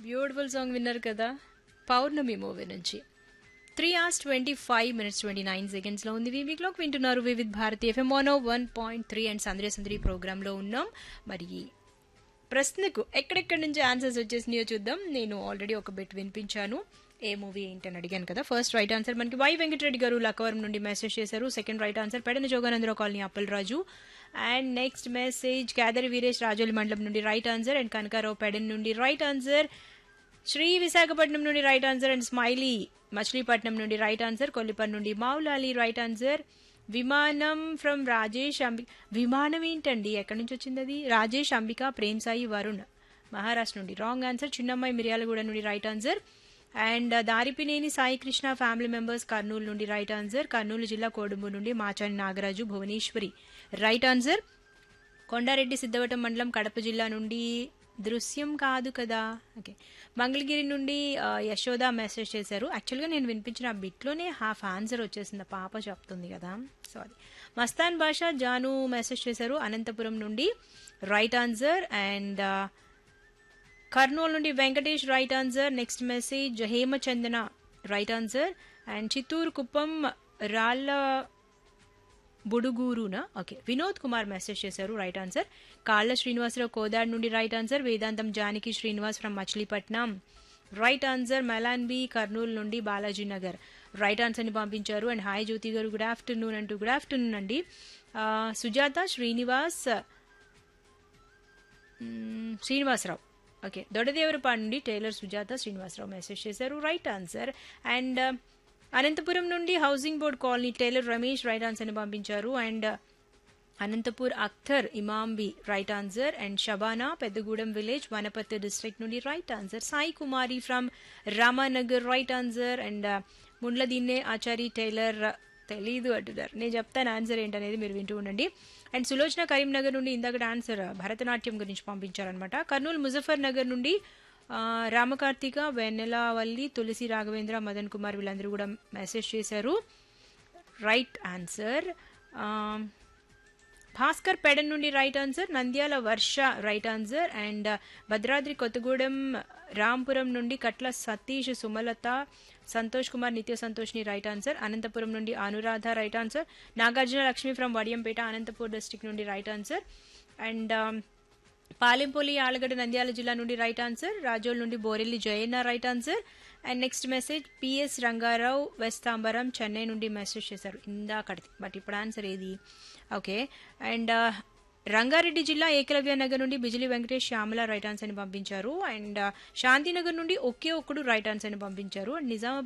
beautiful song విన్నారు కదా Pournami movie నుంచి three hours twenty five minutes twenty nine సెకండ్స్లో ఉంది వివి క్లాక్ వింటున్నారు Vividh Bharati FM one one point three and సందరే సందరి ప్రోగ్రాంలో ఉన్నాం మరి ప్రశ్నకు ఎక్కడెక్కడి నుంచి ఆన్సర్స్ వచ్చేసినాయో చూద్దాం నేను ఆల్రెడీ ఒక బిట్ వినిపించాను ఏ మూవీ ఏంటని అడిగాను కదా ఫస్ట్ రైట్ ఆన్సర్ మనకి వై వెంకటరెడ్డి గారు లక్కవరం నుండి మెసేజ్ చేశారు second right answer Pedana Joganandarao colony Appalaraju and next message Kedari Veeresh Rajoli mandal నుండి right answer and Kanakarao Pedana నుండి రైట్ ఆన్సర్ శ్రీ విశాఖపట్నం నుండి right answer and smiley Machilipatnam నుండి రైట్ ఆన్సర్ కొల్లిపర్ నుండి మౌలాలి రైట్ ఆన్సర్ విమానం ఫ్రమ్ రాజేష్ అంబి విమానం ఏంటండి ఎక్కడి నుంచి వచ్చింది అది రాజేష్ అంబిక ప్రేమ్ సాయి వరుణ్ మహారాష్ట్ర నుండి రాంగ్ ఆన్సర్ చిన్నమ్మాయి మిర్యాలగూడ నుండి right answer and Daripineni Sai Krishna family members Kurnool నుండి రైట్ ఆన్సర్ కర్నూలు జిల్లా కోడుంబు నుండి మాచాని నాగరాజు భువనేశ్వరి రైట్ ఆన్సర్ కొండారెడ్డి సిద్ధవటం మండలం కడప జిల్లా నుండి దృశ్యం కాదు కదా ఓకే మంగళగిరి నుండి ఆ, యశోద మెసేజ్ చేశారు యాక్చువల్గా నేను వినిపించిన ఆ బిట్లోనే హాఫ్ ఆన్సర్ వచ్చేసింది ఆ పాప చెప్తుంది కదా సారీ మస్తాన్ బాషా జాను మెసేజ్ చేశారు అనంతపురం నుండి రైట్ ఆన్సర్ అండ్ కర్నూలు నుండి Venkatesh right answer next message Hemachandana right answer and Chittoor Kuppam Ralla బుడుగూరునా ఓకే వినోద్ కుమార్ మెసేజ్ చేశారు రైట్ ఆన్సర్ కాళ్ళ శ్రీనివాసరావు కోదాడ్ నుండి right answer Vedantam Janaki Srinivas from Machilipatnam right answer మెలాన్ బి కర్నూలు నుండి బాలాజీ నగర్ రైట్ ఆన్సర్ని పంపించారు అండ్ హాయ్ జ్యోతి గారు గుడ్ ఆఫ్టర్నూన్ అంటూ గుడ్ ఆఫ్టర్నూన్ అండి ఆ, సుజాత శ్రీనివాస్ మ్మ్, శ్రీనివాసరావు ఓకే దొడదేవరపాడు నుండి టైలర్ సుజాత శ్రీనివాసరావు మెసేజ్ చేశారు రైట్ ఆన్సర్ అండ్ అనంతపురం నుండి housing board colony tailor Ramesh right ఆన్సర్ని పంపించారు and Anantapur Akhtar Imambi right answer and Shabana Peddagudem village Wanaparthy district నుండి right answer Sai Kumari from Ramanagar right answer and Mundla దీన్నే ఆచారి టైలర్ తెలీదు అంటున్నారు నేను చెప్తాను ఆన్సర్ ఏంటనేది మీరు వింటూ ఉండండి అండ్ సులోచన కరీంనగర్ నుండి ఇందాక ఆన్సర్ భరతనాట్యం గురించి పంపించారనమాట కర్నూలు ముజఫర్ నగర్ నుండి ఆ, రామకార్తిక వెన్నెలవల్లి తులసి రాఘవేంద్ర మదన్ కుమార్ వీళ్ళందరూ కూడా మెసేజ్ చేశారు రైట్ ఆన్సర్ భాస్కర్ పెడన్ నుండి right answer Nandyal Varsha right answer and Bhadradri Kothagudem Rampuram నుండి కట్ల సతీష్ సుమలత సంతోష్ కుమార్ నిత్య సంతోష్ని రైట్ ఆన్సర్ అనంతపురం నుండి Anuradha right answer Nagarjuna Lakshmi from Vadiyampeta Anantapur district నుండి right answer and Palempalli Allagadda Nandyal జిల్లా నుండి రైట్ ఆన్సర్ రాజోల్ నుండి Borelli Jayanna right answer and next message PS Rangarao వెస్తాంబరం చెన్నై నుండి మెసేజ్ చేశారు ఇందాకటిది బట్ ఇప్పుడు ఆన్సర్ ఏది ఓకే అండ్ రంగారెడ్డి జిల్లా ఏకలవ్య నగర్ నుండి బిజిలి వెంకటేష్ శ్యామల రైట్ ఆన్సర్ని పంపించారు అండ్ శాంతినగర్ నుండి ఒకే ఒక్కడు రైట్ ఆన్సర్ని పంపించారు నిజామాబాద్